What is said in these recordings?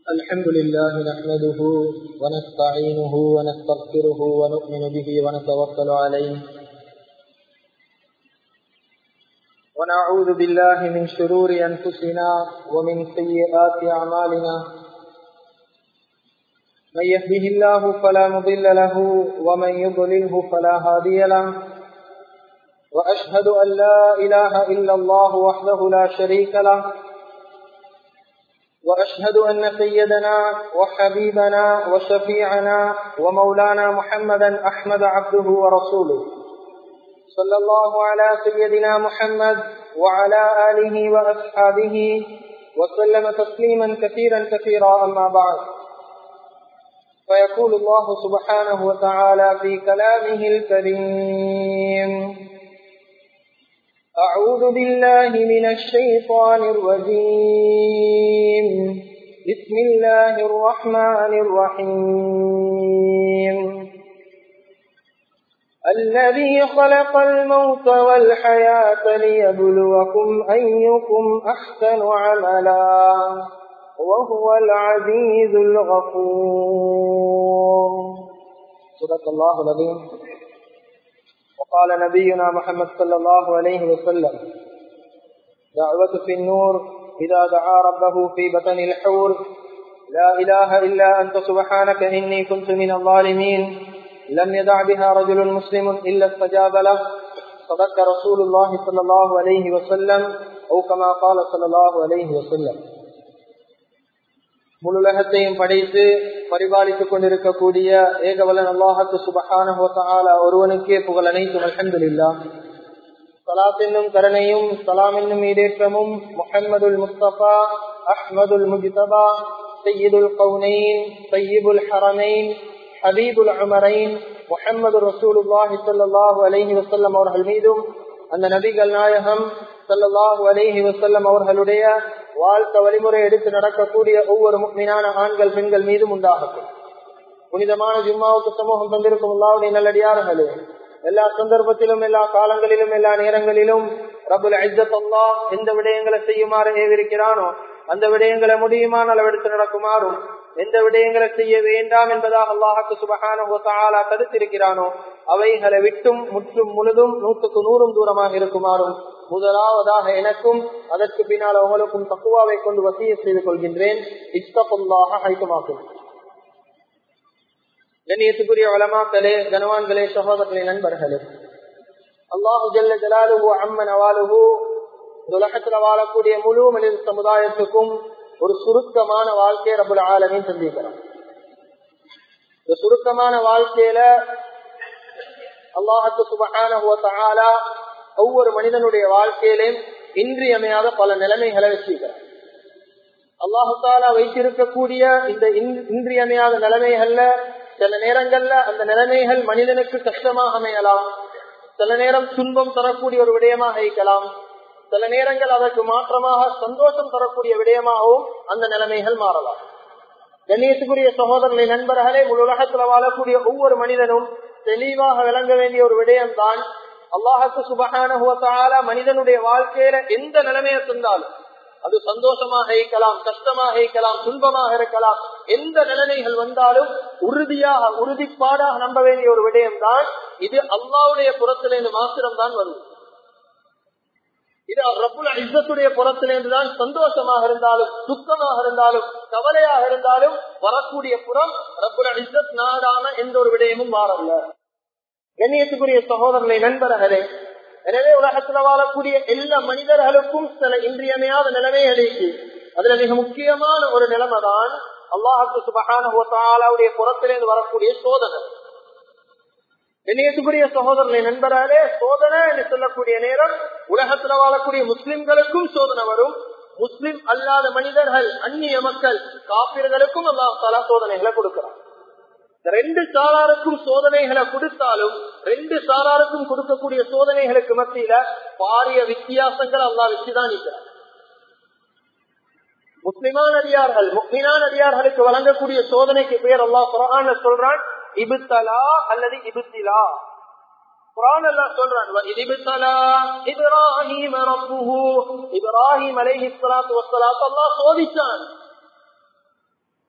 الحمد لله نحمده ونستعينه ونستغفره ونؤمن به ونتوكل عليه ونعوذ بالله من شرور أنفسنا ومن سيئات أعمالنا من يهده الله فلا مضل له ومن يضلله فلا هادي له وأشهد أن لا إله إلا الله وحده لا شريك له وأشهد أن سيدنا وحبيبنا وشفيعنا ومولانا محمدا أحمد عبده ورسوله صلى الله على سيدنا محمد وعلى آله وأصحابه وسلم تسليما كثيرا كثيرا أما بعد فيقول الله سبحانه وتعالى في كلامه الكريم أعوذ بالله من الشيطان الرجيم بسم الله الرحمن الرحيم الذي خلق الموت والحياة ليبلوكم أيكم أحسن عملا وهو العزيز الغفور صدق الله العظيم وقال نبينا محمد صلى الله عليه وسلم دعوة في النور إذا دعا ربه في بطن الحور لا إله إلا أنت سبحانك إني كنت من الظالمين لم يدع بها رجل مسلم إلا استجاب له صدق رسول الله صلى الله عليه وسلم أو كما قال صلى الله عليه وسلم முழுலகத்தையும் படைத்து பரிபாலித்துக் கொண்டிருக்கக்கூடிய ஏகவலன் அல்லாஹத்து சுபஹான ஒருவனுக்கே புகழ் அனைத்தும் அலமதுல்லா சலாத் என்னும் கருணையும் சலாம் என்னும் ஈடேற்றமும் முஹம்மதுல் முஸ்தபா அஹ்மதுல் முஜ்தபா சையீதுல் கவுனைன் சையீபுல் ஹரமைன் ஹபீபுல் அமரைன் முஹம்மது ரசூலுல்லாஹி ஸல்லல்லாஹு அலைஹி வஸல்லம் அவர்கள் மீதும் அந்த நபிகள் நாயகம் சல்லாஹூ அலைஹி வசல்லம் அவர்களுடைய வாழ்க்கை வழிமுறை எடுத்து நடக்கக்கூடிய ஒவ்வொரு முக்மீனான ஆண்கள் பெண்கள் மீதும் உண்டாகட்டும் புனிதமான ஜும்மாவுக்கு சமூகம் தந்திருக்கும் அல்லாவுடைய நல்லடியார்களே எல்லா சந்தர்ப்பத்திலும் எல்லா காலங்களிலும் எல்லா நேரங்களிலும் ரபுல் ஐஜத் அல்லா எந்த விடயங்களை செய்யுமாறு ஏவிருக்கிறானோ அந்த விடயங்களை முடியுமான அளவெடுத்து நடக்குமாறும் எந்த விடயங்களை செய்ய வேண்டாம் என்பதாக அல்லாஹுக்கு சுபகான தடுத்திருக்கிறானோ அவைகளை விட்டும் முற்றும் முழுதும் நூற்றுக்கு நூறும் தூரமாக இருக்குமாறும் முதலாவதாக எனக்கும் அதற்கு பின்னால் உங்களுக்கும் தக்குவாவை கொண்டு வசிய செய்து கொள்கின்றேன் இஷ்டப்புல்லாக ஐக்கமாக்கும் கண்ணியத்துக்குரிய வளமாக்களே கனவான்களே சகோதரர்களே நண்பர்களே அல்லாஹு ஜல்ல ஜலாலுஹு அம்மன் அவாலுஹு உலகத்துல வாழக்கூடிய முழு மனித சமுதாயத்துக்கும் ஒரு சுருக்கமான வாழ்க்கையை ரபுல் ஆலமின் சந்திக்கிறான் இந்த சுருக்கமான வாழ்க்கையில அல்லாஹத்து சுபகான ஒவ்வொரு மனிதனுடைய வாழ்க்கையிலையும் இன்றியமையாத பல நிலைமைகளை வச்சிருக்கிறார் அல்லாஹு தாலா வைத்திருக்கக்கூடிய இந்த இன்றியமையாத நிலைமைகள்ல சில நேரங்கள்ல அந்த நிலைமைகள் மனிதனுக்கு கஷ்டமாக அமையலாம் சில நேரம் துன்பம் தரக்கூடிய ஒரு விடயமாக இருக்கலாம் சில நேரங்கள் அதற்கு மாற்றமாக சந்தோஷம் தரக்கூடிய விடயமாகவும் அந்த நிலைமைகள் மாறலாம் கண்ணியத்துக்குரிய சகோதரர்களை நண்பர்களே உலகத்துல வாழக்கூடிய ஒவ்வொரு மனிதனும் தெளிவாக விளங்க வேண்டிய ஒரு விடயம் தான் அல்லாஹுக்கு சுபகான மனிதனுடைய வாழ்க்கையில எந்த நிலைமையை தந்தாலும் அது சந்தோஷமாக இருக்கலாம் கஷ்டமாக இருக்கலாம் துன்பமாக இருக்கலாம் எந்த நிலைமைகள் வந்தாலும் உறுதியாக உறுதிப்பாடாக நம்ப வேண்டிய ஒரு விடயம் தான் இது அல்லாவுடைய புறத்திலிருந்து மாத்திரம் தான் வருவது இது ரப்புல இஸ்ஸத்துடைய புறத்திலிருந்து தான் சந்தோஷமாக இருந்தாலும் துக்கமாக இருந்தாலும் கவலையாக இருந்தாலும் வரக்கூடிய புறம் ரப்புல இஸ்ஸத் நாடான எந்த ஒரு விடயமும் மாறல்ல கண்ணியத்துக்குரிய சகோதரர்களை நண்பர்களே எனவே உலகத்துல வாழக்கூடிய எல்லா மனிதர்களுக்கும் சில இன்றியமையாத நிலைமைகள் இருக்கு அதுல மிக முக்கியமான ஒரு நிலைமை தான் அல்லாஹு சுபகானுடைய புறத்திலிருந்து வரக்கூடிய சோதனை கண்ணியத்துக்குரிய சகோதரனை நண்பராலே சோதனை என்று சொல்லக்கூடிய நேரம் உலகத்துல வாழக்கூடிய முஸ்லிம்களுக்கும் சோதனை வரும் முஸ்லிம் அல்லாத மனிதர்கள் அந்நிய மக்கள் காப்பிர்களுக்கும் அல்லாஹாலா சோதனைகளை கொடுக்கிறார் ரெண்டு சாராருக்கும் சோதனைகளை கொடுத்தாலும் ரெண்டு சாராருக்கும் கொடுக்கக்கூடிய சோதனைகளுக்கு மத்தியில பாரிய வித்தியாசங்கள் அல்லா வச்சுதான் இருக்கிறார் முஸ்லிமான அடியார்கள் முக்மினான அடியார்களுக்கு வழங்கக்கூடிய சோதனைக்கு பேர் அல்லா குரான் சொல்றான் இபுத்தலா அல்லது இபுத்திலா குரான் எல்லாம் சொல்றான் இப்ராஹிம் இப்ராஹிம் அலைஹி ஸலாத்து வஸ்ஸலாம் அல்லாஹ் சோதிச்சான்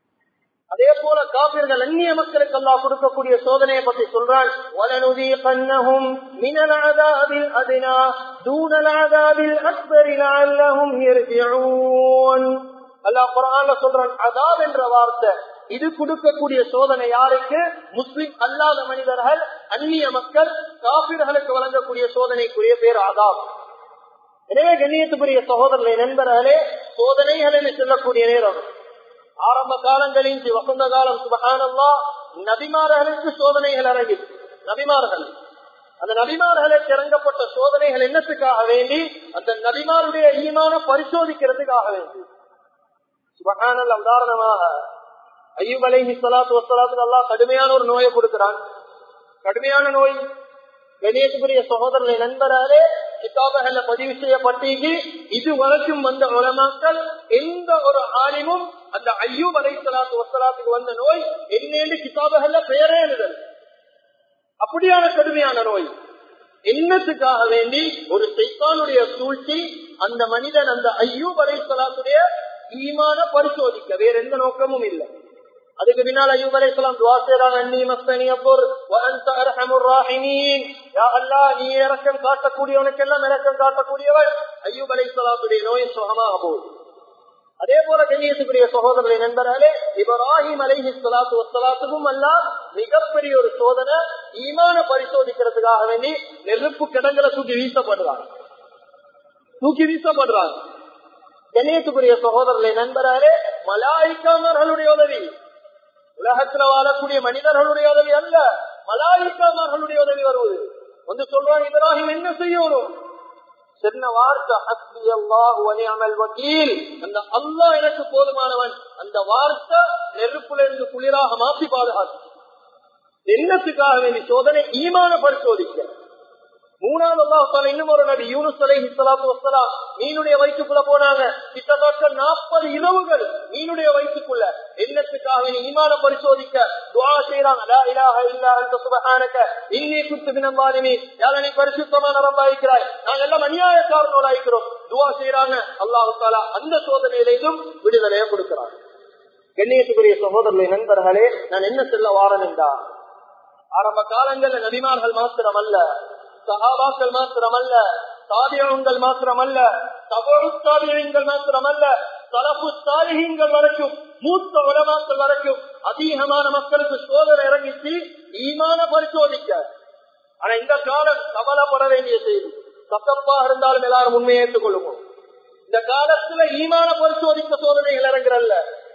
அதே போல காபிர்கள் அந்நிய மக்களுக்கு அல்லாஹ் கொடுக்கக்கூடிய சோதனையை பற்றி சொல்றான் وَلَنُذِيقَنَّهُمْ مِنَ الْعَذَابِ الْأَدْنَى دُونَ الْعَذَابِ الْأَكْبَرِ لَعَلَّهُمْ يَرْجِعُونَ அல்லாஹ் குர்ஆன்ல சொல்றான் அதாப் என்ற வார்த்தை இது கொடுக்கக்கூடிய சோதனை யாருக்கு முஸ்லிம் அல்லாத மனிதர்கள் அந்நிய மக்கள் காபிர்களுக்கு வழங்கக்கூடிய சோதனைக்குரிய பேர் ஆதாப் எனவே கண்ணியத்துக்குரிய சகோதரர்களை நண்பர்களே சோதனைகள் என்று சொல்லக்கூடிய நேரம் ஆரம்ப காலங்களின் வசந்த காலம் சுபகானல்லா நபிமார்களுக்கு சோதனைகள் இறங்கி நபிமார்கள் அந்த நபிமார்களுக்கு இறங்கப்பட்ட சோதனைகள் என்னத்துக்காக வேண்டி அந்த நபிமாருடைய ஈமான பரிசோதிக்கிறதுக்காக வேண்டி சுபகானல்ல உதாரணமாக ஐயூப் அலைஹி சலாத்து வசலாத்துக்கு அல்லா கடுமையான ஒரு நோயை கொடுக்கிறான் கடுமையான நோய் கணேசபுரிய சகோதரனை நண்பராலே கிதாபகல்ல பதிவு செய்யப்பட்டீங்க இது வரைக்கும் வந்த உலமாக்கள் எந்த ஒரு ஆலிமும் அந்த ஐயூப் அலை சலாத்து வசலாத்துக்கு வந்த நோய் என்னென்று கிதாபகல்ல பெயரே எழுதல் அப்படியான கடுமையான நோய் என்னத்துக்காக வேண்டி ஒரு சைத்தானுடைய சூழ்ச்சி அந்த மனிதன் அந்த ஐயூப் அலை சலாத்துடைய ஈமான பரிசோதிக்க வேற எந்த நோக்கமும் இல்லை அதுக்கு பின்னால் ஐயூப் அலைஹிஸ்ஸலாம் துஆ செய்றாங்க அன்னி மஸ்தனி அபுர் வ அன்த அர்ஹமுர் ராஹிமீன் யா அல்லாஹ் நீ இரக்கம் காட்டக்கூடியவனுக்கெல்லாம் இரக்கம் காட்டக்கூடியவன் ஐயூப் அலைஹிஸ்ஸலாத்துடைய நோய் சுகமாக போகுது அதே போல கண்ணியத்துக்குரிய சகோதரர்களை நண்பர்களே இப்ராஹிம் அலைஹி ஸலாத்து வஸ்ஸலாத்துக்கும் அல்லாஹ் மிகப்பெரிய ஒரு சோதனை ஈமான பரிசோதிக்கிறதுக்காக வேண்டி நெருப்பு கிடங்களை தூக்கி வீசப்படுறாங்க தூக்கி வீசப்படுறாங்க கண்ணியத்துக்குரிய சகோதரர்களை நண்பர்களே மலாய்க்காமர்களுடைய உதவி உலகத்துல வாழக்கூடிய மனிதர்களுடைய உதவி அல்ல மலாய்க்காமர்களுடைய உதவி வருவது வந்து சொல்றாங்க இப்ராஹிம் என்ன செய்யணும் சின்ன வார்த்தை ஹஸ்பி அல்லாஹ் வனியமல் வக்கீல் அந்த அல்லாஹ் எனக்கு போதுமானவன் அந்த வார்த்தை நெருப்புல இருந்து குளிராக மாற்றி பாதுகாத்து என்னத்துக்காக வேண்டி சோதனை ஈமான பரிசோதிக்க மூணாவது அல்லாஹால இன்னும் ஒரு நபி யூனுஸ் அலை ஹிஸ்லாத்து வசலாம் மீனுடைய வயிற்றுக்குள்ள போனாங்க கிட்டத்தட்ட நாற்பது இரவுகள் மீனுடைய வயிற்றுக்குள்ள என்னத்துக்காக நீ ஈமான பரிசோதிக்க துவா செய்யறாங்க லா இலாஹ இல்லா அன்த சுபஹானக இன்னி குத்து பினம்பாலிமி யார நீ பரிசுத்தமான ரப்பாயிருக்கிறாய் நாங்க எல்லாம் அநியாயக்காரனோடாயிருக்கிறோம் துவா செய்யறாங்க அல்லாஹு தாலா அந்த சோதனையிலும் விடுதலையை கொடுக்கிறாங்க கண்ணியத்துக்குரிய சகோதரர்களை நண்பர்களே நான் என்ன செல்ல வாரன் என்றா ஆரம்ப காலங்கள்ல நபிமார்கள் மாத்திரம் அல்ல சகாபாக்கள் மாத்திரமல்ல தாபியங்கள் மாத்திரமல்ல தபொழுத்தாபியங்கள் மாத்திரமல்ல தலப்பு தாலிகங்கள் வரைக்கும் மூத்த உலமாக்கள் வரைக்கும் அதிகமான மக்களுக்கு சோதனை இறங்கிச்சு ஈமான பரிசோதிக்க ஆனா இந்த காலம் கவலைப்பட வேண்டிய செய்தி சத்தப்பா இருந்தாலும் எல்லாரும் உண்மையை ஏற்றுக்கொள்ளுவோம் இந்த காலத்துல ஈமான பரிசோதிக்க சோதனைகள் இறங்குறல்ல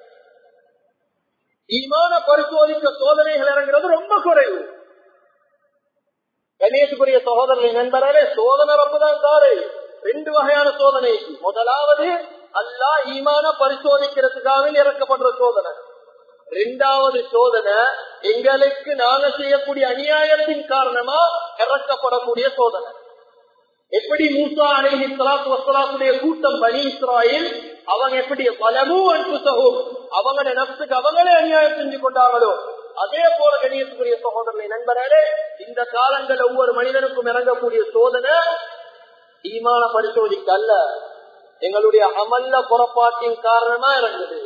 ஈமான பரிசோதிக்க சோதனைகள் இறங்குறது ரொம்ப குறைவு கணேசுக்குரிய சகோதரனை நண்பரே சோதனை ரொம்பதான் தாரு ரெண்டு வகையான சோதனை முதலாவது அல்லா ஈமான பரிசோதிக்கிறதுக்காக இறக்கப்படுற சோதனை ரெண்டாவது சோதனை எங்களுக்கு நாங்க செய்யக்கூடிய அநியாயத்தின் காரணமா இறக்கப்படக்கூடிய சோதனை எப்படி மூசா அலைஹி சலாத்து வசலாத்துடைய கூட்டம் பனி இஸ்ராயில் அவங்க எப்படி பலமும் அன்புசகும் அவங்களோட நப்சுக்கு அவங்களே அநியாயம் செஞ்சு கொண்டாங்களோ அதே போல கணியத்துக்குரிய சகோதரனை நண்பர்களே இந்த காலங்கள் ஒவ்வொரு மனிதனுக்கும் இறங்கக்கூடிய சோதனை ஈமான பரிசோதிக்க அல்ல எங்களுடைய அமல்ல புறப்பாட்டின் காரணமா இறங்குது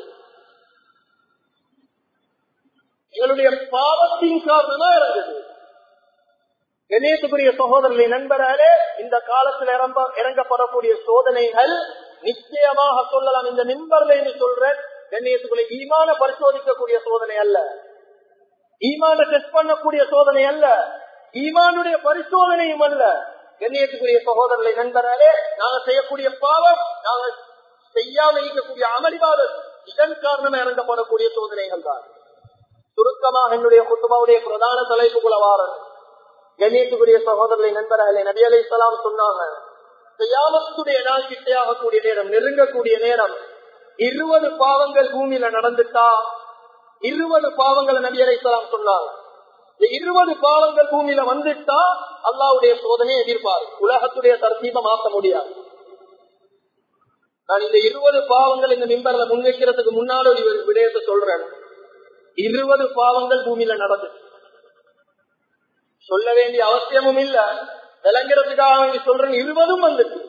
எங்களுடைய பாவத்தின் காரணமா இறங்குது கணேசக்குரிய சகோதரர்களை நண்பர்களே இந்த காலத்தில் இறம்ப இறங்கப்படக்கூடிய சோதனைகள் நிச்சயமாக சொல்லலாம் இந்த மின்பர்ல என்று சொல்றேன் கண்ணியத்துக்குள்ள ஈமான பரிசோதிக்கக்கூடிய சோதனை அல்ல ஈமான டெஸ்ட் பண்ணக்கூடிய சோதனை அல்ல ஈமானுடைய பரிசோதனையும் அல்ல கண்ணியத்துக்குரிய சகோதரர்களை நண்பர்களே நாங்க செய்யக்கூடிய பாவம் நாங்க செய்யாம இருக்கக்கூடிய அமளிவாதம் இதன் காரணமா இறங்கப்படக்கூடிய சோதனைகள் தான் சுருக்கமாக என்னுடைய குத்துபாவுடைய பிரதான தலைப்புக்குள்ள வாரன் கண்ணியத்துக்குரிய சகோதரர்களை நண்பர்களே நபி அலை சலாம் சொன்னாங்க செய்யாமத்துடைய நாள் கிட்டையாகக்கூடிய நேரம் நெருங்கக்கூடிய நேரம் இருபது பாவங்கள் பூமியில நடந்துட்டா இருபது பாவங்களை நபி அலைசலாம் சொன்னாங்க இந்த இருபது பாவங்கள் பூமியில வந்துட்டா அல்லாவுடைய சோதனையை எதிர்ப்பார் உலகத்துடைய தர்த்தீபம் மாற்ற முடியாது நான் இந்த இருபது பாவங்கள் இந்த மிம்பர்ல முன்வைக்கிறதுக்கு முன்னாடி ஒரு விடயத்தை சொல்றேன் இருபது பாவங்கள் பூமியில நடந்து சொல்ல வேண்டிய அவசியமும் இல்ல விளங்குறதுக்காக சொல்றேன் இருபதும் வந்துட்டு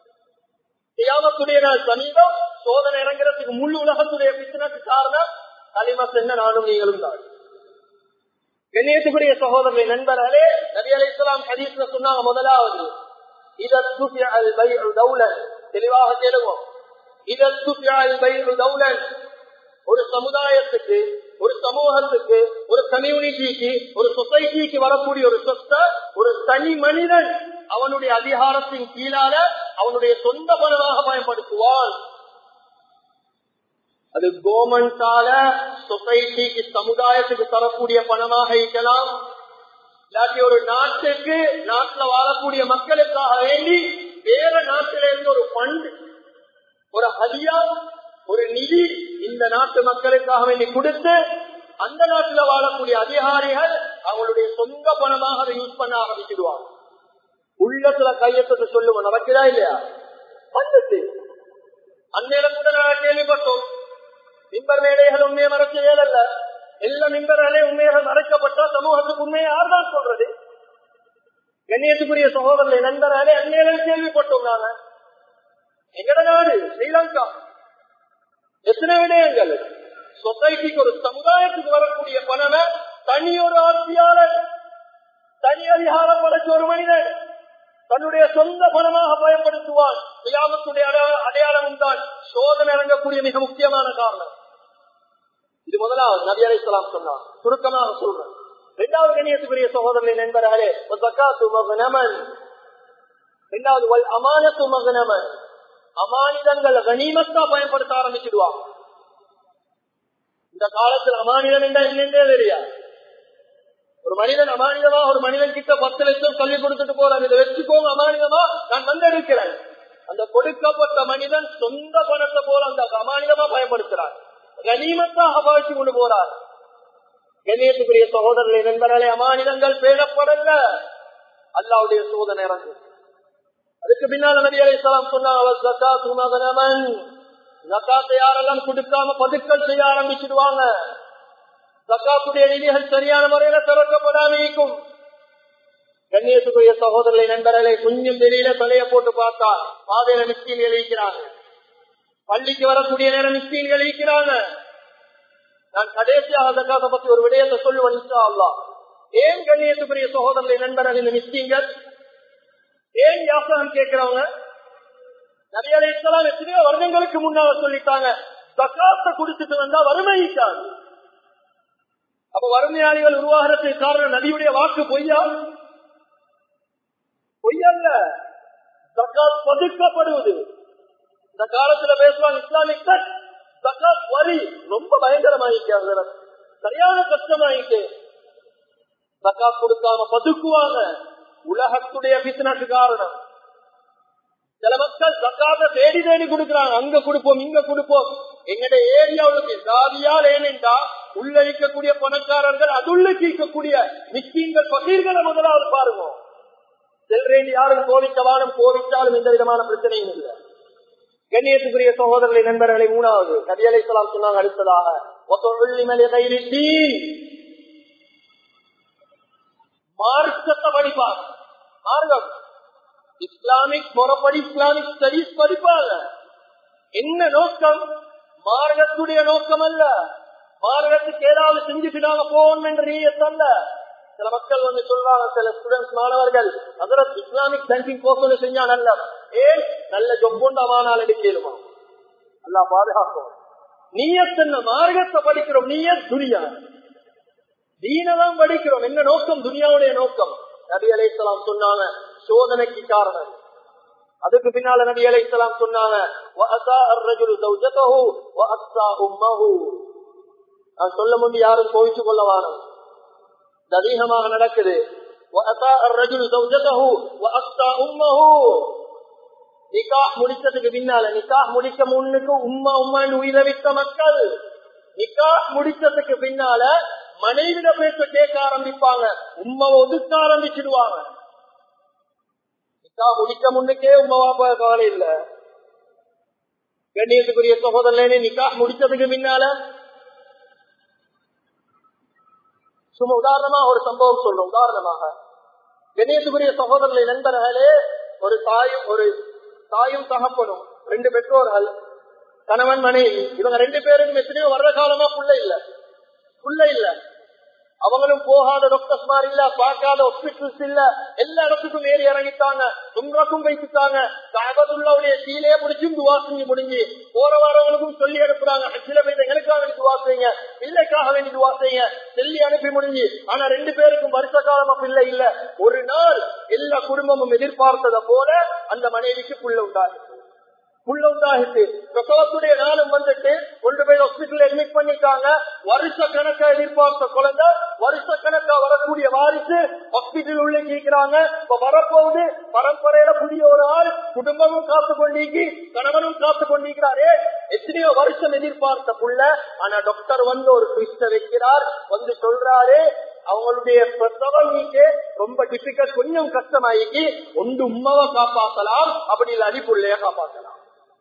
தியாகத்துடைய நாள் சமீபம் சோதனை இறங்குறதுக்கு முழு உலகத்துடைய பிசினஸ் காரணம் களிமா சென்ன நானும் நீங்களும் தான் கண்ணியத்துக்குரிய சகோதரர்களை நண்பர்களே நபி அலி இஸ்லாம் ஹதீஸ்ல சொன்னாங்க முதலாவது இதற்கு அல் பைரு தௌலன் தெளிவாக கேளுவோம் இதற்கு அல் பைரு தௌலன் ஒரு சமுதாயத்துக்கு ஒரு சமூகத்துக்கு ஒரு கம்யூனிட்டிக்கு ஒரு சொசைட்டிக்கு வரக்கூடிய ஒரு சொத்த ஒரு தனி மனிதன் அவனுடைய அதிகாரத்தின் கீழால அவனுடைய சொந்த பணமாக பயன்படுத்துவான் அது கவர்மெண்டால சொசைட்டிக்கு சமுதாயத்துக்கு தரக்கூடிய பணமாக இருக்கலாம் இல்லாட்டி ஒரு நாட்டுக்கு நாட்டுல வாழக்கூடிய மக்களுக்காக வேண்டி வேற நாட்டில இருந்து ஒரு பண்ட் ஒரு ஹதியா ஒரு நிதி இந்த நாட்டு மக்களுக்காக வேண்டி கொடுத்து அந்த நாட்டில் வாழக்கூடிய அதிகாரிகள் அவங்களுடைய சொந்த பணமாக அதை யூஸ் பண்ண ஆரம்பிச்சிடுவாங்க உள்ளத்துல கையெழுத்து சொல்லுவோம் நடக்குதா இல்லையா வந்துட்டு அந்நேரம் கூட நான் கேள்விப்பட்டோம் மிம்பர் மேடைகள் உண்மையை மறைச்ச ஏழல்ல எல்லா மிம்பர்களே உண்மையாக மறைக்கப்பட்டா சமூகத்துக்கு உண்மையை யார்தான் சொல்றது கண்ணியத்துக்குரிய சகோதரர்களை நண்பர்களே அந்நேரம் கேள்விப்பட்டோம் நாங்க எங்கட நாடு ஸ்ரீலங்கா எத்தனை விடயங்கள் சொசைட்டிக்கு ஒரு சமுதாயத்துக்கு வரக்கூடிய பணமே தனி ஒரு ஆட்சியாளர் தனி அதிகாரம் படைச்ச ஒரு மனிதன் தன்னுடைய சொந்த பணமாக பயன்படுத்துவான் கியாமத்துடைய அடையாளமும் தான் சோதனை இறங்கக்கூடிய மிக முக்கியமான காரணம் இது முதலாவது நபி அலை சொல்லாம் சொன்னார் சுருக்கமாக சொல்றேன் இரண்டாவது கண்ணியத்துக்குரிய சகோதரனை நண்பர்களே மகனமன் இரண்டாவது அமானத்து மகனமன் அமானிதங்கள் கனிமத்தா பயன்படுத்த ஆரம்பிச்சிடுவாங்க இந்த காலத்தில் அமானிதம் என்றா என்னென்றே தெரியாது ஒரு மனிதன் அமானிதமா ஒரு மனிதன் கிட்ட பத்து லட்சம் சொல்லி கொடுத்துட்டு போறான் இதை வச்சுக்கோங்க அமானிதமா நான் வந்தெடுக்கிறேன் அந்த கொடுக்கப்பட்ட மனிதன் சொந்த பணத்தை போல அந்த அமானிதமா பயன்படுத்துறான் கனிமத்தாக பாவிச்சு கொண்டு போறார் கண்ணியத்துக்குரிய சகோதரர்களை நண்பர்களே அமானிதங்கள் பேணப்படல அல்லாவுடைய சோதனை இறங்கும் அதுக்கு பின்னால் நபி அலை சலாம் சொன்னான் ஜக்காத்தை யாரெல்லாம் கொடுக்காம பதுக்கல் செய்ய ஆரம்பிச்சிடுவாங்க ஜக்காத்துடைய நிதிகள் சரியான முறையில திறக்கப்படாம இருக்கும் கண்ணியத்துக்குரிய சகோதரர்களை நண்பர்களை கொஞ்சம் தெரியல தலைய போட்டு பார்த்தா பாதையில மிஸ்கீன்கள் இருக்கிறாங்க பள்ளிக்கு வரக்கூடிய நேரம் மிஸ்கீன்கள் இருக்கிறாங்க நான் கடைசியாக ஜக்காத்தை பத்தி ஒரு விடயத்தை சொல்லுவேன் இன்ஷா அல்லாஹ் ஏன் கண்ணியத்துக்குரிய சகோதரர்களை நண்பர்கள் இந்த மிஸ்கீன்கள் ஏன் யாசகம் கேட்கிறவங்க நிறைய இஸ்லாம் எத்தனையோ வருடங்களுக்கு முன்னால சொல்லிட்டாங்க ஜக்காத்தை குடிச்சிட்டு வந்தா வறுமையிட்டாங்க அப்ப வறுமையாளிகள் உருவாகிறதுக்கு காரணம் நபியுடைய வாக்கு பொய்யா பொய்யல்ல ஜக்காத் பதுக்கப்படுவது இந்த காலத்துல பேசுவாங்க இஸ்லாமிக் கட் ஜக்காத் வரி ரொம்ப பயங்கரமாயிக்க சரியான கஷ்டமாயிட்டு ஜக்காத் கொடுக்காம பதுக்குவாங்க உலகத்துடைய பிசினஸ் காரணம் சில மக்கள் ஜக்காத்த தேடி தேடி கொடுக்கிறாங்க அங்க கொடுப்போம் இங்க கொடுப்போம் எங்கட ஏரியாவுக்கு ஜாதியால் ஏனென்றா உள்ள இருக்கக்கூடிய பணக்காரர்கள் அதுள்ளுக்கு இருக்கக்கூடிய மிஸ்கீன்கள் பகீர்களை முதலாவது பாருங்க செல்றேன் யாரும் கோவிக்கவானும் கோவிச்சாலும் எந்த விதமான பிரச்சனையும் இல்லை கண்ணியத்துக்குரிய சகோதரர்களை நண்பர்களை மூணாவது நபி அலை சொல்லாம் சொன்னாங்க அடுத்ததாக மார்க்கத்தை படிப்பாங்க மார்க்கம் இஸ்லாமிக் முறைப்படி இஸ்லாமிக் ஸ்டடிஸ் படிப்பாங்க என்ன நோக்கம் மார்க்கத்துடைய நோக்கம் அல்ல மார்க்கத்துக்கு ஏதாவது செஞ்சுட்டு நாங்க போவோம் என்ற நீயத்தல்ல சில மக்கள் வந்து சொல்றாங்க சில ஸ்டூடெண்ட்ஸ் மாணவர்கள் அதற்கு இஸ்லாமிக் பேங்கிங் கோர்ஸ் செஞ்சா நல்ல ஏன் நல்ல ஜொப்புண்டமானால் எடுக்கலுமா அல்லா பாதுகாக்கும் நீயத்தன்ன மார்க்கத்தை படிக்கிறோம் நீய துனியா தீனதான் படிக்கிறோம் என்ன நோக்கம் துனியாவுடைய நோக்கம் நபி அலைசலாம் சொன்னாங்க சோதனைக்கு காரணம் அதுக்கு பின்னால நபி அலைசலாம் சொன்னாங்க நான் சொல்ல முன்பு யாரும் கோவிச்சு கொள்ள வாரம் அதிகமாக நடக்குது நிக்காஹ் முடிச்சதுக்கு பின்னால நிக்காஹ் முடிக்க முன்னுக்கு உம்மா உம்மான்னு உயிரவித்த மக்கள் நிக்காஹ் முடிச்சதுக்கு பின்னால மனைவிட பேச கேட்க ஆரம்பிப்பாங்க உம்மாவை ஒதுக்க ஆரம்பிச்சிடுவாங்க நிக்கா முடிக்க முன்னுக்கே உமாவா கவலை இல்ல கண்ணியத்துக்குரிய சகோதரனே நிக்கா முடிச்சதுக்கு பின்னால சும்மா உதாரணமா ஒரு சம்பவம் சொல்றோம் உதாரணமாக கண்ணியத்துக்குரிய சகோதரர்களை நண்பர்களே ஒரு தாயும் ஒரு தாயும் தகப்பனும் ரெண்டு பெற்றோர்கள் கணவன் மனைவி இவங்க ரெண்டு பேருக்கும் எத்தனையோ வருட காலமா புள்ள இல்ல புள்ள இல்ல அவங்களும் போகாத டாக்டர்ஸ் மாதிரி இல்ல பார்க்காத ஹாஸ்பிட்டல்ஸ் இல்ல எல்லா இடத்துக்கும் ஏறி இறங்கிட்டாங்க தும்ரக்கும் வைத்துட்டாங்க காபதுல்லாவுடைய சீலையே முடிச்சும் துவா செஞ்சு முடிஞ்சு போற வரவங்களுக்கும் சொல்லி அனுப்புறாங்க சில பேர் எங்களுக்காக வேண்டி துவா செய்யுங்க பிள்ளைக்காக வேண்டி துவா செய்யுங்க சொல்லி அனுப்பி முடிஞ்சு ஆனா ரெண்டு பேருக்கும் வருஷ காலமா பிள்ளை இல்ல ஒரு நாள் எல்லா குடும்பமும் எதிர்பார்த்ததை போல அந்த மனைவிக்கு புள்ள உண்டாது புள்ள உண்டாகிட்டு பிரசவத்துடைய நாளும் வந்துட்டு கொண்டு போய் ஹாஸ்பிட்டல் அட்மிட் பண்ணிட்டாங்க வருஷ கணக்கா எதிர்பார்த்த குழந்தை வருஷ கணக்கா வரக்கூடிய வாரிசு ஹாஸ்பிட்டல் உள்ள கேட்கிறாங்க இப்ப வரப்போகுது பரம்பரையில புதிய ஒரு ஆள் குடும்பமும் காத்து கொண்டீங்கி கணவனும் காத்து கொண்டிருக்கிறாரே எத்தனையோ வருஷம் எதிர்பார்த்த புள்ள ஆனா டாக்டர் வந்து ஒரு ட்விஸ்ட வைக்கிறார் வந்து சொல்றாரு அவங்களுடைய பிரசவம் நீக்க ரொம்ப டிபிகல்ட் கொஞ்சம் கஷ்டமாயிக்கு ஒன்று உமாவை காப்பாற்றலாம் அப்படி இல்லை அடிப்புள்ளைய காப்பாற்றலாம்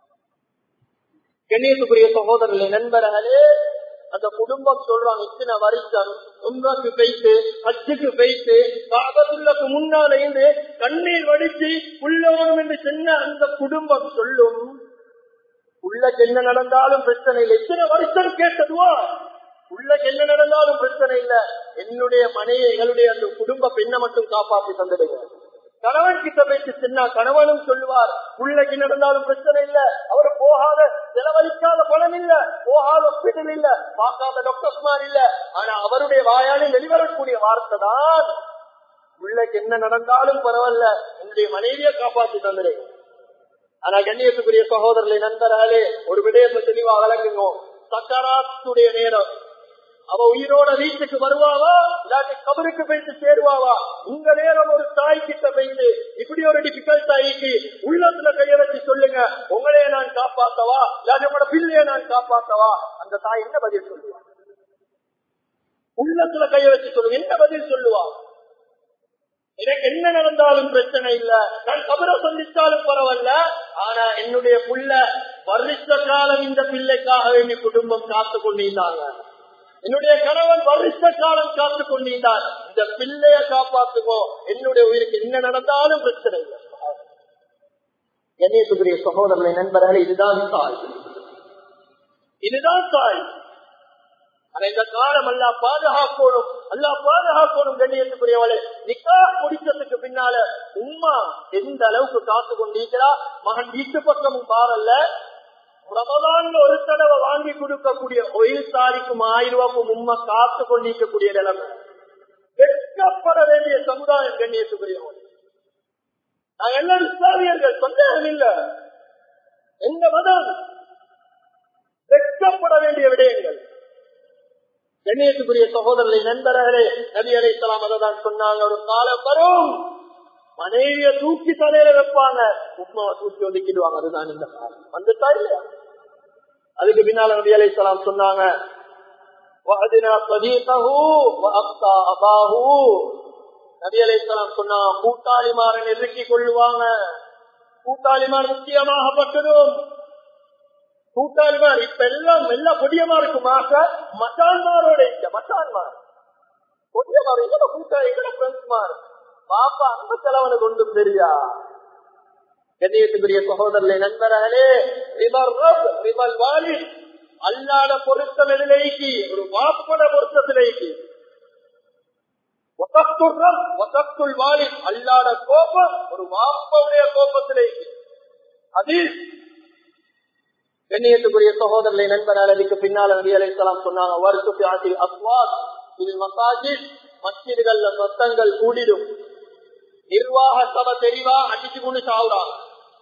கண்ணியத்துக்குரிய சகோதரர்களே நண்பர்களே அந்த குடும்பம் சொல்றாங்க இத்தனை வருஷம் உம்ராக்கு போயிட்டு அச்சுக்கு போயிட்டு காபத்துள்ளக்கு முன்னால இருந்து கண்ணீர் வடிச்சு உள்ளவனும் என்று சொன்ன அந்த குடும்பம் சொல்லும் உள்ள என்ன நடந்தாலும் பிரச்சனை இல்லை எத்தனை வருஷம் கேட்டதுவா உள்ள என்ன நடந்தாலும் பிரச்சனை இல்ல என்னுடைய மனைவி எங்களுடைய அந்த குடும்ப பெண்ணை மட்டும் காப்பாற்றி தந்துடுங்க கணவன் கிட்ட பேசி சின்ன கணவனும் சொல்லுவார் உள்ளக்கு நடந்தாலும் பிரச்சனை இல்ல அவர் போகாத செலவழிக்காத பணம் இல்ல போகாத ஹாஸ்பிட்டல் இல்ல பார்க்காத டாக்டர்ஸ் மாதிரி இல்ல ஆனா அவருடைய வாயாலே வெளிவரக்கூடிய வார்த்தை தான் உள்ளக்கு என்ன நடந்தாலும் பரவாயில்ல என்னுடைய மனைவியை காப்பாற்றி தந்துடுங்க ஆனா கண்ணியத்துக்குரிய சகோதரர்களை நண்பர்களே ஒரு விடயத்தை தெளிவா வழங்குங்க சக்கராத்துடைய நேரம் அவ உயிரோட வீட்டுக்கு வருவாவா இல்லாட்டி கபருக்கு போயிட்டு சேருவாவா உங்க நேரம் ஒரு தாய் கிட்ட போயிட்டு இப்படி ஒரு டிபிகல்ட் ஆயிக்கு உள்ளத்துல கைய வச்சு சொல்லுங்க உங்களைய நான் காப்பாத்தவா இல்லாட்டி உங்களோட பிள்ளைய நான் காப்பாத்தவா அந்த தாய் என்ன பதில் சொல்லுவா உள்ளத்துல கைய வச்சு சொல்லுங்க என்ன பதில் சொல்லுவா எனக்கு என்ன நடந்தாலும் பிரச்சனை இல்ல நான் கபரை சந்தித்தாலும் பரவாயில்ல ஆனா என்னுடைய புள்ள வருஷ காலம் இந்த பிள்ளைக்காக வேண்டி குடும்பம் காத்து கொண்டிருந்தாங்க என்னுடைய கணவன் வருஷ காலம் காத்து கொண்டிருந்தார் இந்த பிள்ளைய காப்பாத்துக்கோ என்னுடைய உயிருக்கு என்ன நடந்தாலும் பிரச்சனை இல்லை கணேசுக்குரிய சகோதரர்களை நண்பர்களே இதுதான் தாய் இதுதான் தாய் ஆனா இந்த காலம் அல்லா பாதுகாக்கணும் அல்லா பாதுகாக்கணும் கண்ணியத்துக்குரியவளே நிக்கா முடிச்சதுக்கு பின்னால உம்மா எந்த அளவுக்கு காத்து கொண்டிருக்கிறா மகன் வீட்டு பக்கமும் பாரல்ல ரமதான்ல ஒரு தடவை வாங்கி கொடுக்கக்கூடிய ஒயில் சாரிக்கும் ஆயிரம் ரூபாய்க்கும் உண்மை காத்து கொண்டிருக்கக்கூடிய நிலைமை வெட்கப்பட வேண்டிய சமுதாயம் கண்ணியத்துக்குரியவங்க நாங்க எல்லாம் இஸ்லாமியர்கள் சந்தேகம் இல்ல எந்த மதம் வெட்கப்பட வேண்டிய விடயங்கள் கண்ணியத்துக்குரிய சகோதரர்களை நண்பர்களே நபி அலை இஸ்லாம் அதை தான் சொன்னாங்க ஒரு காலம் வரும் மனைவிய தூக்கி தலையில வைப்பாங்க உப்மாவை தூக்கி ஒதுக்கிடுவாங்க அதுதான் இந்த காலம் வந்துட்டா இல்லையா அதுக்கு பின்னால நபி அலை இஸ்லாம் சொன்னாங்க நபி அலை இஸ்லாம் சொன்னாங்க கூட்டாளிமாரை நெருக்கி கொள்ளுவாங்க கூட்டாளிமார் முக்கியமாகப்பட்டதும் கூட்டாளிமார் இப்ப எல்லாம் எல்லாம் பொடியமா இருக்குமாக மசான்மாரோட இருக்க மசான்மார் பொடியமார் எங்கட கூட்டாளி எங்கட ஃப்ரெண்ட்ஸ்மார் பாப்பா அந்த செலவனுக்கு ஒன்றும் தெரியா கண்ணியத்துக்குரிய சகோதரர்களே நண்பர்களே ரிவர் ரப் ரிமல் வாலி அல்லாட பொருத்தம் எதிலேக்கு ஒரு வாப்பட பொருத்தத்திலேக்கு வாலி அல்லாட கோபம் ஒரு வாப்பவுடைய கோபத்திலேக்கு அது கண்ணியத்துக்குரிய சகோதரர்களை நண்பர்கள் அதுக்கு பின்னால் நபி அலைசலாம் சொன்னாங்க வருஷத்து ஆசில் அஸ்வாத் இது மசாஜித் மஸ்ஜிதுகள்ல சத்தங்கள் கூடிடும் நிர்வாக சபை தெளிவா அடிச்சு கொண்டு சாவுறாங்க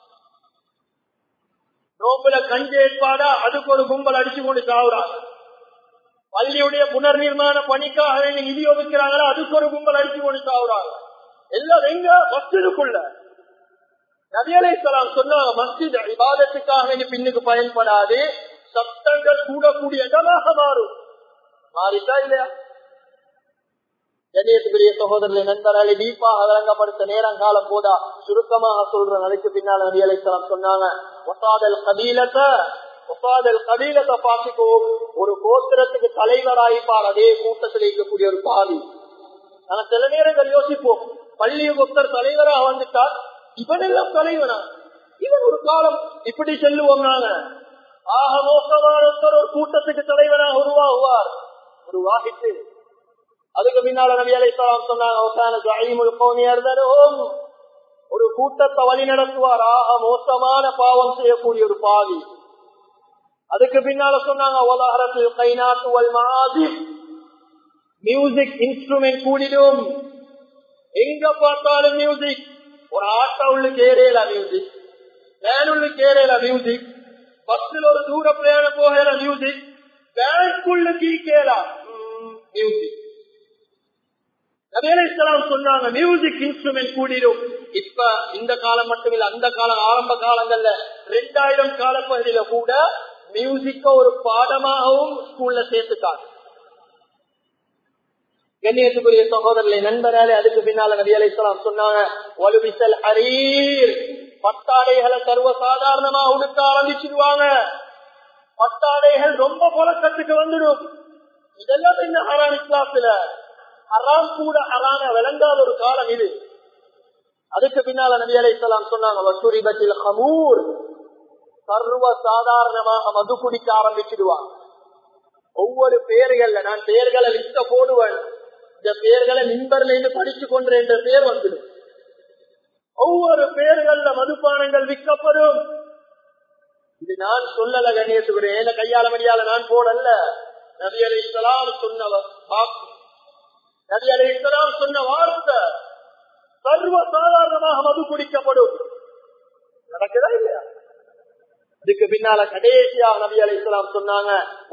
நோம்புல கஞ்சி ஏற்பாடா அதுக்கு ஒரு கும்பல் அடிச்சு கொண்டு சாவுறாங்க பள்ளியுடைய புனர் நிர்மாண பணிக்காக வேண்டி நிதி ஒதுக்கிறாங்களா அதுக்கு ஒரு கும்பல் அடிச்சு கொண்டு சாவுறாங்க எல்லாம் எங்க மஸ்ஜிதுக்குள்ள நபியலை சலாம் சொன்னாங்க மஸ்ஜித் விவாதத்துக்காக வேண்டி பின்னுக்கு பயன்படாது சப்தங்கள் கூடக்கூடிய இடமாக மாறும் மாறிட்டா இல்லையா கண்ணியத்துக்குரிய சகோதரர்களை நண்பர்களே டீப்பாக வழங்கப்படுத்த நேரம் காலம் போதா சுருக்கமாக சொல்றேன் அதுக்கு பின்னால் நபி அலைசலாம் சொன்னாங்க ஒசாதல் கபீலத்தை ஒசாதல் கபீலத்தை பார்த்துக்கோ ஒரு கோத்திரத்துக்கு தலைவராயிப்பார் அதே கூட்டத்தில் இருக்கக்கூடிய ஒரு பாவி ஆனா சில நேரங்கள் யோசிப்போம் பள்ளியில் ஒருத்தர் தலைவராக வந்துட்டார் இவனெல்லாம் தலைவனா இவன் ஒரு காலம் இப்படி செல்லுவோம் நாங்க ஆக மோசமான ஒருத்தர் ஒரு கூட்டத்துக்கு தலைவனாக உருவாகுவார் உருவாகிட்டு அதுக்கு பின்னால நபி அலைஹிஸ்ஸலாம் சொன்னாங்க ஒரு கூட்டத்தை வழி நடத்துவார் ஆக மோசமான பாவம் செய்யக்கூடிய ஒரு பாவி அதுக்கு பின்னால சொன்னாங்க உலகத்தில் கைநாட்டுவல் மாதிரி மியூசிக் இன்ஸ்ட்ருமெண்ட் கூடிடும் எங்க பார்த்தாலும் மியூசிக் ஒரு ஆட்டோ உள்ளுக்கு ஏறையில மியூசிக் வேன் உள்ளுக்கு ஏறையில மியூசிக் பஸ்ல ஒரு தூர பிரயாணம் போகிற மியூசிக் பேங்க்குள்ள கீழலாம் மியூசிக் நபேலாம் சொன்னாங்க மியூசிக் இன்ஸ்ட்ருமெண்ட் கூடிடும் இப்ப இந்த காலம் மட்டுமில்ல அந்த காலம் ஆரம்ப காலங்கள்ல ரெண்டாயிரம் காலப்பகுதியில கூட மியூசிக்க ஒரு பாடமாகவும் ஸ்கூல்ல சேர்த்துட்டாங்க கண்ணியத்துக்குரிய சகோதரர்களை நண்பராலே அதுக்கு பின்னால நபி அலை சொன்னாங்க வலுவிசல் அரீர் பட்டாடைகளை சர்வ சாதாரணமா உடுக்க ஆரம்பிச்சிருவாங்க பட்டாடைகள் ரொம்ப புழக்கத்துக்கு வந்துடும் இதெல்லாம் என்ன ஹரான் இஸ்லாத்துல ஹராம் கூட ஹரான விளங்காத ஒரு காலம் இது அதுக்கு பின்னால நபி அலை சொன்னாங்க வசூரிபத்தில் ஹமூர் சர்வ சாதாரணமாக மது குடிக்க ஆரம்பிச்சிடுவாங்க ஒவ்வொரு பேர்கள்ல நான் பெயர்களை லிஸ்ட போடுவேன் இந்த பெயர்களை மின்பர்ல இருந்து படிச்சு கொண்டு என்ற பெயர் வந்துடும் ஒவ்வொரு பெயர்கள்ல மதுபானங்கள் விற்கப்படும் இது நான் சொல்லல கண்ணியத்துக்குரிய ஏன கையால மடியால நான் போடல நபி அலி இஸ்லாம் சொன்னவர் நபி அலி இஸ்லாம் சொன்ன வார்த்தை சர்வ சாதாரணமாக மது குடிக்கப்படும் நடக்குதா இல்லையா இதுக்கு பின்னால கடைசியா நபி அலி இஸ்லாம் சொன்னாங்க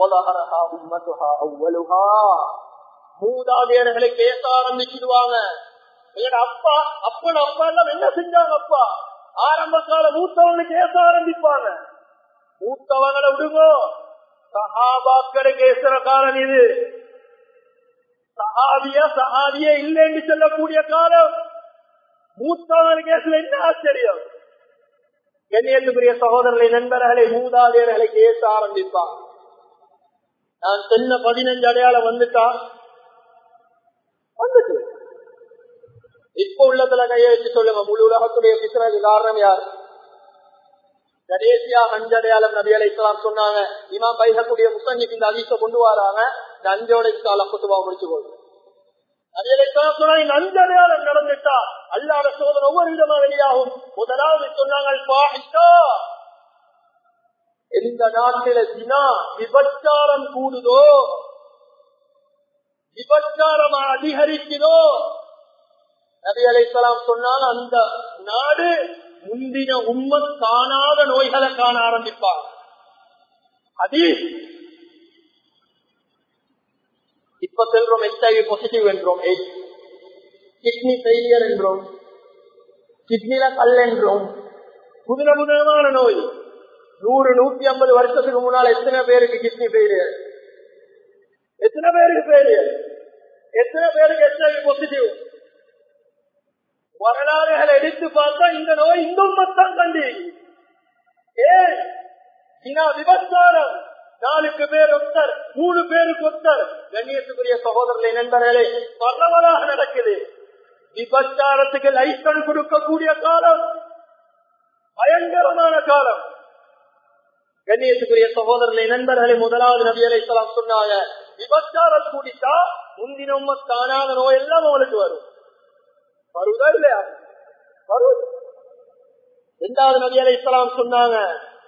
மூதாதையர்களை பேச ஆரம்பிச்சிடுவாங்க எங்க அப்பா அப்பன் அப்பா எல்லாம் என்ன செஞ்சாங்க அப்பா ஆரம்ப கால மூத்தவங்க பேச ஆரம்பிப்பாங்க மூத்தவங்களை விடுங்கோ சஹாபாக்களை பேசுற காலம் இது சஹாபிய சஹாபிய இல்லைன்னு சொல்லக்கூடிய காலம் மூத்தவங்க கேசுல என்ன ஆச்சரியம் கண்ணியத்துக்குரிய சகோதரர்களை நண்பர்களை மூதாதையர்களை பேச ஆரம்பிப்பாங்க நான் சென்ன பதினஞ்சு அடையாளம் வந்துட்டா வந்துட்டு இப்ப உள்ளத்துல கைய வச்சு சொல்லுங்க முழு உலகத்துடைய பிசினக்கு காரணம் யார் கடைசியா அஞ்சடையாளம் நபி அலை இஸ்லாம் சொன்னாங்க இமாம் பைசக்கூடிய முசன்னிக்கு இந்த அதிச கொண்டு வராங்க இந்த அஞ்சோட கால குத்துவா முடிச்சு கொள்ளுங்க நபி அலை இஸ்லாம் சொன்னா இந்த அஞ்சடையாளம் நடந்துட்டா அல்லாத சோதனை ஒவ்வொரு விதமா வெளியாகும் முதலாவது சொன்னாங்க எந்த நாட்டில தினா விபச்சாரம் கூடுதோ விபச்சாரம் அதிகரிக்கிறதோ நபி அலைசலாம் சொன்னால் அந்த நாடு முந்தின உண்மை காணாத நோய்களை காண ஆரம்பிப்பார் அது இப்ப செல்றோம் எச்ஐவி பாசிட்டிவ் என்றோம் கிட்னி ஃபெயிலியர் என்றோம் கிட்னில கல் என்றோம் புதின புதினமான நோய் நூறு நூத்தி ஐம்பது வருஷத்துக்கு முன்னால் எத்தனை பேருக்கு கிட்னி ஃபெயிலியர் எத்தனை பேருக்கு ஃபெயிலியர் எத்தனை பேருக்கு எச்ஐவி பாசிட்டிவ் வரலாறுகளை எடுத்து பார்த்தா இந்த நோய் இந்த உண்மைத்தான் கண்டி ஏன் விபச்சாரம் நாலுக்கு பேர் ஒருத்தர் மூணு பேருக்கு ஒருத்தர் கண்ணியத்துக்குரிய சகோதரர்களை நண்பர்களே பரவலாக நடக்குது விபச்சாரத்துக்கு லைசன்ஸ் கொடுக்கக்கூடிய காலம் பயங்கரமான காலம் கண்ணியத்துக்குரிய சகோதரர்களை நண்பர்களை முதலாவது நபி அலை சொன்னாங்க விபச்சாரம் கூடிட்டா முந்தின உண்மை காணாத நோய் எல்லாம் அவங்களுக்கு வரும் வருவதா இல்லையா வருவது இரண்டாவது நபி அலை இஸ்லாம் சொன்னாங்க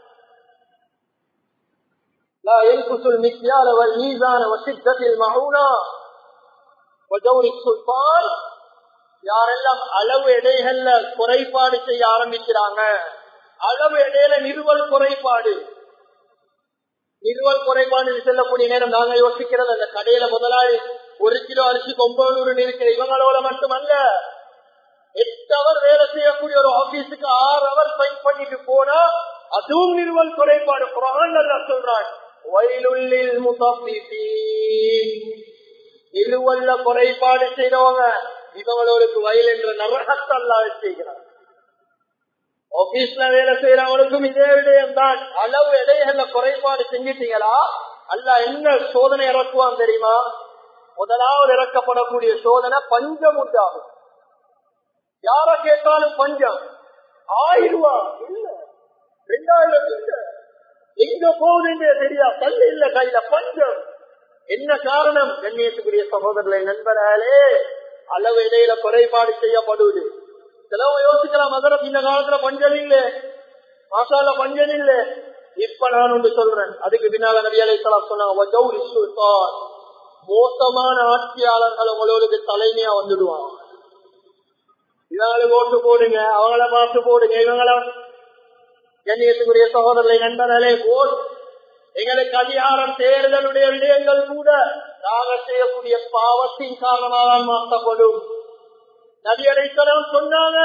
لا ينقص المكيال والميزان وشدة المعونة وجور السلطان யாரெல்லாம் அளவு எடைகள்ல குறைபாடு செய்ய ஆரம்பிக்கிறாங்க அளவு எடையில நிறுவல் குறைபாடு நிறுவல் குறைபாடு செல்லக்கூடிய நேரம் நாங்க யோசிக்கிறது அந்த கடையில முதலாளி ஒரு கிலோ அரிசிக்கு ஒன்பது இருக்கிற இவங்களோட மட்டுமல்ல எட்டு அவர் வேலை செய்யக்கூடிய ஒரு ஆபீஸுக்கு ஆறு அவர் ஸ்பெண்ட் பண்ணிட்டு போனா அதுவும் நிறுவல் குறைபாடு குரான் சொல்றான் வயலுள்ளில் முசாஃபிசீன் நிறுவல்ல குறைபாடு செய்தவங்க இவங்களுக்கு வயல் என்ற நரகத்தல்லா செய்கிறார் ஆபீஸ்ல வேலை செய்யறவங்களுக்கும் இதே விடயம் தான் அளவு எடைகள்ல குறைபாடு செஞ்சிட்டீங்களா அல்ல என்ன சோதனை இறக்குவான் தெரியுமா முதலாவது இறக்கப்படக்கூடிய சோதனை பஞ்சம் உண்டாகும் யார கேட்டாலும் பஞ்சம் ஆயிரம் ரூபா இல்ல ரெண்டாயிரம் இல்ல எங்க போகுதுன்றே தெரியா கல் இல்ல கையில பஞ்சம் என்ன காரணம் கண்ணியத்துக்குரிய சகோதரர்களை நண்பர்களே அளவு இடையில குறைபாடு செய்யப்படுவது சிலவங்க யோசிக்கலாம் மதுரை இந்த காலத்துல பஞ்சம் இல்ல மாசால பஞ்சம் இல்ல இப்ப நான் ஒன்று சொல்றேன் அதுக்கு பின்னால நபி அலைசலாம் சொன்னாங்க மோசமான ஆட்சியாளர்கள் உங்களுக்கு தலைமையா வந்துடுவாங்க இவங்களுக்கு ஓட்டு போடுங்க அவங்கள பார்த்து போடுங்க இவங்கள கண்ணியத்துக்குரிய சகோதரர்களை நண்பர்களே ஓட் எங்களுக்கு அதிகாரம் தேர்தலுடைய விடயங்கள் கூட நாங்கள் செய்யக்கூடிய பாவத்தின் காரணமாக மாற்றப்படும் நபியடைத்தனம் சொன்னாங்க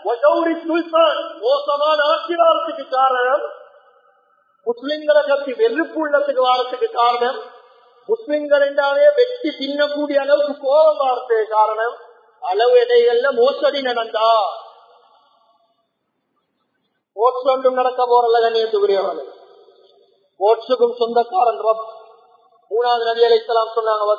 மோசமான ஆட்சியாளத்துக்கு காரணம் முஸ்லிம்களை பற்றி வெறுப்பு உள்ளத்துக்கு வாரத்துக்கு காரணம் முஸ்லிம்கள் என்றாலே வெட்டி தின்னக்கூடிய அளவுக்கு கோபம் வார்த்தைக்கு காரணம் அளவு எடைகள்ல மோசடி நடந்தா ஓட்ஸ் ஒன்றும் நடக்க போறல கண்ணியத்துக்குரியவர்கள் ஓட்ஸுக்கும் சொந்தக்காரன் ரப் மூணாவது நபி அலைத்தலாம் சொன்னாங்க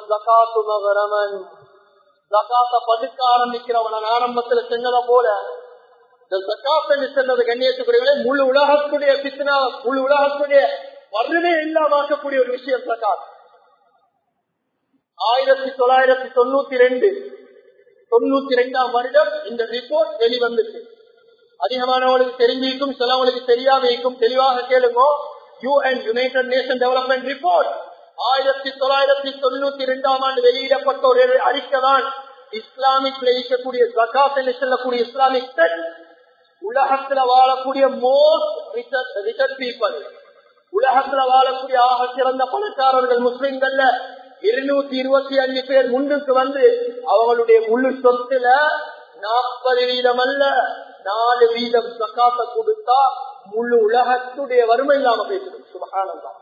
ஜக்காத்த பதுக்க ஆரம்பிக்கிறவன் ஆரம்பத்துல சென்னதை போல இந்த ஜக்காத் என்று சென்றது கண்ணியத்துக்குரியவர்களே முழு உலகத்துடைய பித்னா முழு உலகத்துடைய வறுமை இல்லாமக்கக்கூடிய ஒரு விஷயம் ஜக்காத் ஆயிரத்தி தொள்ளாயிரத்தி தொண்ணூத்தி ரெண்டு தொண்ணூத்தி ரெண்டாம் வருடம் இந்த ரிப்போர்ட் வெளிவந்துச்சு அதிகமானவங்களுக்கு தெரிஞ்சிருக்கும் சிலவங்களுக்கு தெரியாம இருக்கும் தெளிவாக கேளுங்க UN united nation development report ஆயிரத்தி தொள்ளாயிரத்தி தொண்ணூத்தி ரெண்டாம் ஆண்டு வெளியிடப்பட்ட ஒரு அறிக்கை தான் இஸ்லாமிக் இருக்கக்கூடிய ஜகாத் என்று சொல்லக்கூடிய இஸ்லாமிக் உலகத்துல வாழக்கூடிய மோஸ்ட் ரிசர்ச் பீப்புள் உலகத்துல வாழக்கூடிய ஆக சிறந்த பணக்காரர்கள் முஸ்லிம்கள்ல இருநூத்தி இருபத்தி அஞ்சு பேர் முன்னுக்கு வந்து அவங்களுடைய முழு சொத்துல நாற்பது வீதம் அல்ல நாலு வீதம் சக்காத்த கொடுத்தா முழு உலகத்துடைய வறுமை இல்லாம பேசணும் சுபகானந்தா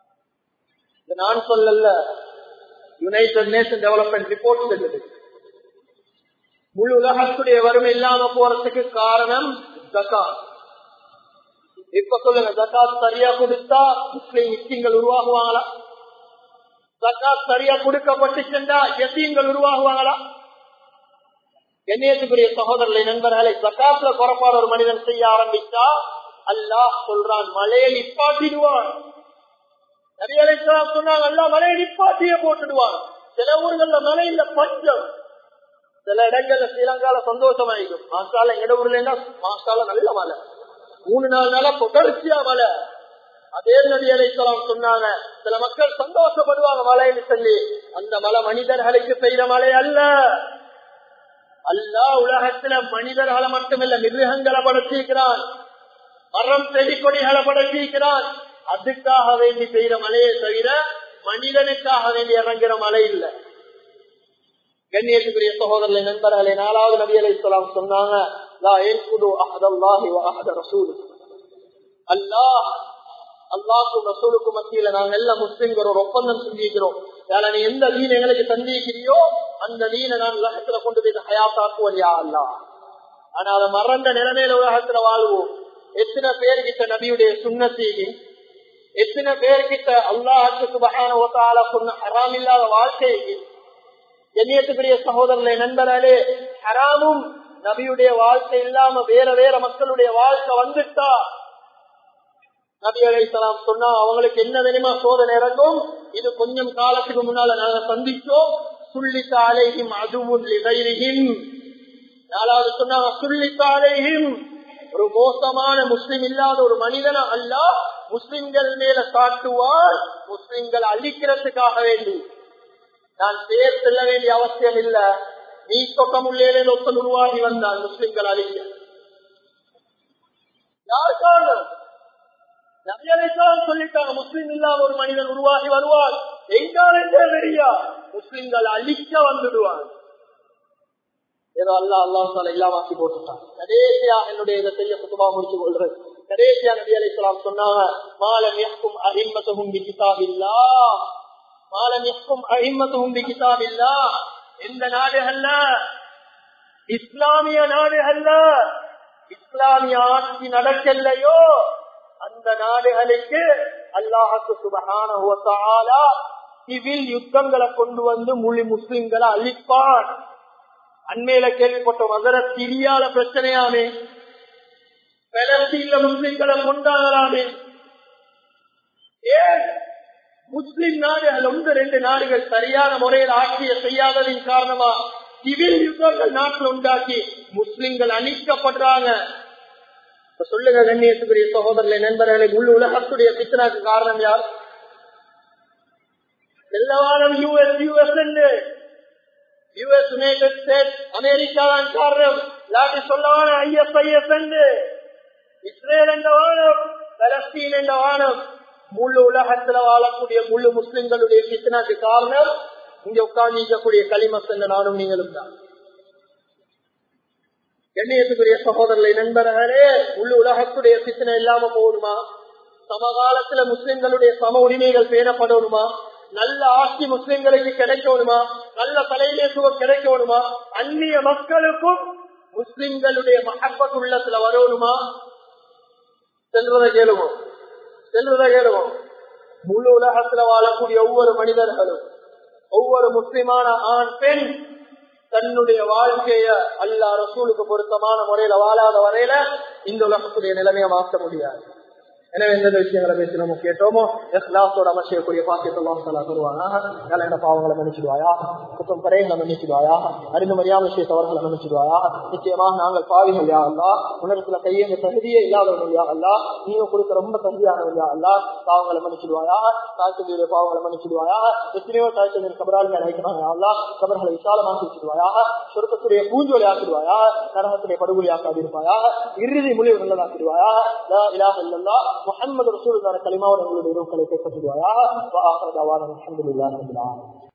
நான் சொல்லல யுனைடெட் நேஷன் டெவலப்மெண்ட் ரிப்போர்ட் சொல்லுது முழு உலகத்துடைய வறுமை இல்லாம போறதுக்கு காரணம் ஜக்காத் இப்ப சொல்லுங்க ஜக்காத் சரியா கொடுத்தா முஸ்லீம் முஸ்லீம்கள் உருவாகுவாங்களா ஜக்காத் சரியா கொடுக்கப்பட்டுச்சுண்டா எத்தீங்கள் உருவாகுவாங்களா கண்ணியத்துக்குரிய சகோதரர்களை நண்பர்களை ஜக்காத்துல குறப்பாடு ஒரு மனிதன் செய்ய ஆரம்பித்தா அல்லாஹ் சொல்றான் மலையை நிப்பாட்டிடுவான் நிறைய சொன்னாங்க அல்லா மலையை நிப்பாட்டியே போட்டுடுவான் சில ஊர்கள்ல மழை இல்ல பஞ்சம் சில இடங்கள்ல ஸ்ரீலங்கால சந்தோஷமாயிருக்கும் மாசால எங்க ஊர்ல மாசால நல்ல மழை மூணு நாலு நாளா தொடர்ச்சியா மழை அதே நபி அலைக்கலாம் சொன்னாங்க சில மக்கள் சந்தோஷப்படுவாங்க மழைன்னு சொல்லி அந்த மழை மனிதர்களுக்கு பெய்த மழை அல்ல அல்லா உலகத்துல மனிதர்களை மட்டுமல்ல மிருகங்களை படைச்சிருக்கிறான் மரம் செடி கொடிகளை படைச்சிருக்கிறான் அதுக்காக வேண்டி பெய்த மழையை தவிர மனிதனுக்காக வேண்டி இறங்குற மழை இல்லை கண்ணியத்துக்குரிய சகோதரர்களை நண்பர்களை நாலாவது நபி அலை சொல்லாம் சொன்னாங்க அல்லாஹ் அல்லாஹுக்கும் ரசூலுக்கும் மத்தியில நாங்க எல்லாம் முஸ்லிம்கள் ஒரு ஒப்பந்தம் செஞ்சிருக்கிறோம் வேலை நீ எந்த வீண் எங்களுக்கு தந்திருக்கிறியோ அந்த வீணை நான் உலகத்துல கொண்டு போய் ஹயாத்தாக்குவோம் யா அல்லா ஆனா அதை மறந்த நிலைமையில உலகத்துல வாழ்வோம் எத்தனை பேர்கிட்ட நபியுடைய சுண்ணத்தீகி எத்தனை பேர்கிட்ட அல்லாஹுக்கு பகான ஓத்தால சொன்ன ஹராம் இல்லாத வாழ்க்கைக்கு எண்ணியத்துக்குரிய சகோதரர்களை நண்பர்களே ஹராமும் நபியுடைய வாழ்க்கை இல்லாம வேற வேற மக்களுடைய வாழ்க்கை வந்துட்டா நபி அலைசலாம் சொன்னா அவங்களுக்கு என்ன தெரியுமா சோதனை இறங்கும் இது கொஞ்சம் காலத்துக்கு முன்னால நாங்க சந்திச்சோம் சுள்ளித்த அலையும் அதுவும் நாலாவது சொன்னாங்க சுள்ளித்த அலையும் ஒரு மோசமான முஸ்லிம் இல்லாத ஒரு மனிதன அல்ல முஸ்லிம்கள் மேல காட்டுவார் முஸ்லிம்கள் அழிக்கிறதுக்காக வேண்டி நான் பேர் செல்ல வேண்டிய அவசியம் இல்ல நீ தொட்டமுள்ளே ஒத்தன் உருவாகி வந்தான் முஸ்லிம்கள் அழிக்க யார் காரணம் சொல்லிட்டாங்க முஸ்லிம் இல்லாத ஒரு மனிதன் உருவாகி வருவார் எங்காலே தெரியா முஸ்லிம்கள் அழிக்க வந்துடுவார் ஏதோ அல்லா அல்லாஹால இல்லாமாக்கி போட்டுட்டான் கடைசியா என்னுடைய இதை செய்ய சுத்தமா முடிச்சு கொள்றது கடைசியா நபி அலி இஸ்லாம் சொன்னாங்க மாலம் எக்கும் அஹிம்மத்தும் கிதாபில்லா மாலம் எக்கும் அஹிம்மத்தும் கிதாபில்லா எந்த நாடுகள்ல இஸ்லாமிய நாடுகள்ல இஸ்லாமிய ஆட்சி நடக்கலையோ அந்த நாடுகளுக்கு அல்லாஹுக்கு சுபகான சிவில் யுத்தங்களை கொண்டு வந்து முழு முஸ்லிம்களை அழிப்பான் அண்மையில கேள்விப்பட்ட மதர சிரியால பிரச்சனையாமே பலஸ்தீன்ல முஸ்லிம்களை கொண்டாடலாமே ஏன் முஸ்லிம் நாடுகள் ஒன்று ரெண்டு நாடுகள் சரியான முறையில் ஆட்சியை செய்யாததின் காரணமா சிவில் யுத்தங்கள் நாட்டில் உண்டாக்கி முஸ்லிம்கள் அழிக்கப்படுறாங்க இப்ப சொல்லுங்க கண்ணியத்துக்குரிய சகோதரர்களை நண்பர்களை முழு உலகத்துடைய பித்தனாக்கு காரணம் யார் எல்லாரும் US US US united state America தான் காரணம் இல்லாட்டி சொல்லவான ஐஎஸ்ஐஎஸ் இஸ்ரேல் என்ற வானம் பலஸ்தீன் என்ற வானம் முழு உலகத்துல வாழக்கூடிய முழு முஸ்லிம்களுடைய பித்தனாக்கு காரணம் இங்க உட்கார்ந்து இருக்கக்கூடிய களிமஸ் என்ற நானும் நீங்களும் தான் எண்ணியத்துக்குரிய சகோதரர்களை நண்பர்களே முழு உலகத்துடைய சித்தனை இல்லாம போகணுமா சமகாலத்துல முஸ்லிம்களுடைய சம உரிமைகள் பேணப்படணுமா நல்ல ஆட்சி முஸ்லிம்களுக்கு கிடைக்கணுமா நல்ல தலைமைத்துவம் கிடைக்கணுமா அந்நிய மக்களுக்கும் முஸ்லிம்களுடைய மகப்பத் உள்ளத்துல வரணுமா செல்வதை கேளுவோம் செல்வதை கேளுவோம் முழு உலகத்துல வாழக்கூடிய ஒவ்வொரு மனிதர்களும் ஒவ்வொரு முஸ்லிமான ஆண் பெண் தன்னுடைய வாழ்க்கைய அல்லா ரசூலுக்கு பொருத்தமான முறையில வாழாத வரையில இந்த உலகத்துடைய நிலைமையை மாற்ற முடியாது எனவே எந்த விஷயங்களை பேசினோமோ கேட்டோமோ எஸ்லாசோட அமைச்சக்கூடிய பாக்கியத்தெல்லாம் சொல்ல தருவாங்க நல்ல என்ன பாவங்களை மன்னிச்சிடுவாயா குற்றம் கரைகளை மன்னிச்சிடுவாயா அறிந்து மரியாதை விஷயத்தவர்களை மன்னிச்சிடுவாயா நிச்சயமாக நாங்கள் பாவிகள் யா அல்லா உணர்த்துல கையெழுந்த தகுதியே இல்லாதவர்கள் யா அல்லா நீங்க கொடுக்க ரொம்ப தகுதியானவர் யா அல்லா பாவங்களை மன்னிச்சிடுவாயா தாய்ச்சந்தியுடைய பாவங்களை மன்னிச்சிடுவாயா எத்தனையோ தாய்ச்சந்தியின் கபராளிகள் அழைக்கிறாங்க யா அல்லா கபர்களை விசாலமாக்கி வச்சிடுவாயா சொர்க்கத்துடைய பூஞ்சொலி ஆக்கிடுவாயா நரகத்துடைய படுகொலி ஆக்காதிருப்பாயா இறுதி முடிவு நல்லதாக்கிடுவாயா இலாக இல்லல்லா முகமது ரசூலுல்லான களிமாவோட எங்களுடைய ரூக்களை கைப்பற்றுவாயா அலமதுல்லா